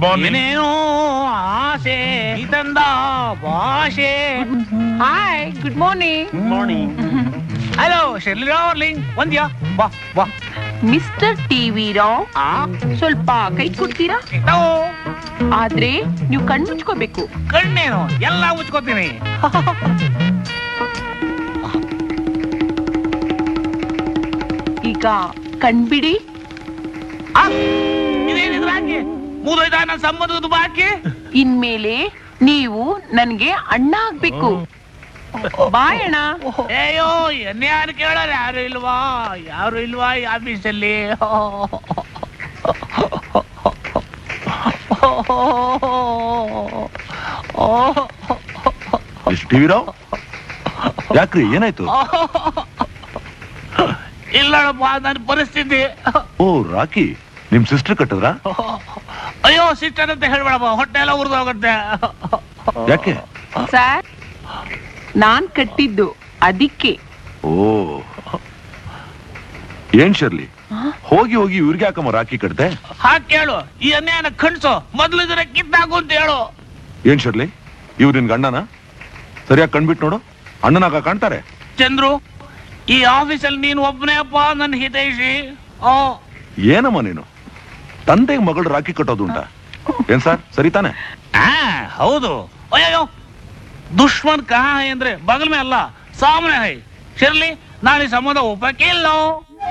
morning ಏನೇನೋ ಆಸೆ ಇದಂದ ಭಾಷೆ hi good morning morning hello Shirley darling ಒಂದ್ಯಾ ಬಾ ಬಾ ಮಿಸ್ಟರ್ ಟಿವಿ ರಾವ್ ಆ ಸ್ವಲ್ಪ ಕೈ ಕೊಡ್ತೀರಾ ನಾವು ಆದ್ರೆ ನೀವು ಕಣ್ ಮುಚ್ಕೋಬೇಕು ಕಣ್ಣೇನು ಎಲ್ಲ ಮುಚ್ಕೋತೀನಿ ಈಗ ಕಣ್ಬಿಡಿ ಆ, ಇದೇನಿದ್ರ ಹಾಗೆ ಮುಗಿದೋಯ್ತಾ ನನ್ನ ಸಂಬಂಧದ ಬಾಕಿ ಇನ್ಮೇಲೆ ನೀವು ನನ್ಗೆ ಅಣ್ಣ ಆಗ್ಬೇಕು ಬಾಯ್ ಅಣ್ಣ ಅಯ್ಯೋ ಎನ್ಯಾರು ಕೇಳೋರು ಯಾರು ಇಲ್ವಾ ಯಾರು ಇಲ್ವಾ ಈ ಆಫೀಸಲ್ಲಿ ಮಿಸ್ ಟಿವಿ ರಾವ್ ಯಾಕ್ರಿ ಏನಾಯ್ತು ಇಲ್ಲಪ್ಪ ನನ್ನ ಪರಿಸ್ಥಿತಿ ಓ ರಾಕಿ ನಿಮ್ ಸಿಸ್ಟರ್ ಕಟ್ಟದ್ರಾ ಅಯ್ಯೋ ಸಿಸ್ಟರ್ ಅಂತ ಹೇಳ್ಬೇಡಪ್ಪ ಹೊಟ್ಟೆ ಎಲ್ಲ ಉರಿದೋಗುತ್ತೆ ಯಾಕೆ ಸರ್ ನಾನ್ ಕಟ್ಟಿದ್ದು ಅದಕ್ಕೆ ಓ ಏನ್ ಶರ್ಲಿ ಹೋಗಿ ಹೋಗಿ ಇವ್ರಿಗೆ ಯಾಕಮ್ಮ ರಾಕಿ ಕಟ್ದೆ ಹಾಗೆ ಕೇಳು ಈ ಅನ್ಯಾಯನ ಕಣ್ಸು ಮೊದ್ಲು ಇದನ್ನ ಕಿತ್ತಾಕು ಅಂತ ಹೇಳು ಏನ್ ಶರ್ಲಿ ಇವ್ರು ನಿನ್ ಗಂಡನ ಸರಿಯಾಗಿ ಕಣ್ಬಿಟ್ ನೋಡು ಅಣ್ಣನಾಗ ಕಾಣ್ತಾರೆ ಚಂದ್ರು ಈ ಆಫೀಸಲ್ಲಿ ನೀನು ಒಬ್ಬನೇ ಅಪ್ಪ ನನ್ನ ಹಿತೈಷಿ ಓ ಏನಮ್ಮ ನೀನು ತಂದೆಗೆ ಮಗಳು ರಾಕಿ ಕಟ್ಟೋದು ಉಂಟಾ ಏನ್ ಸರ್ ಸರಿ ತಾನೆ ಆ ಹೌದು ಅಯ್ಯೋ ದುಶ್ಮನ್ ಕಹಾ ಹೈ ಅಂದ್ರೆ ಬಗಲ್ ಮೇ ಅಲ್ಲ ಸಾಮನೆ ಹೈ ಶಿರ್ಲಿ ನಾನು ಈ ಸಂಬಂಧ ಒಪ್ಪಕ್ಕೆ ಇಲ್ಲ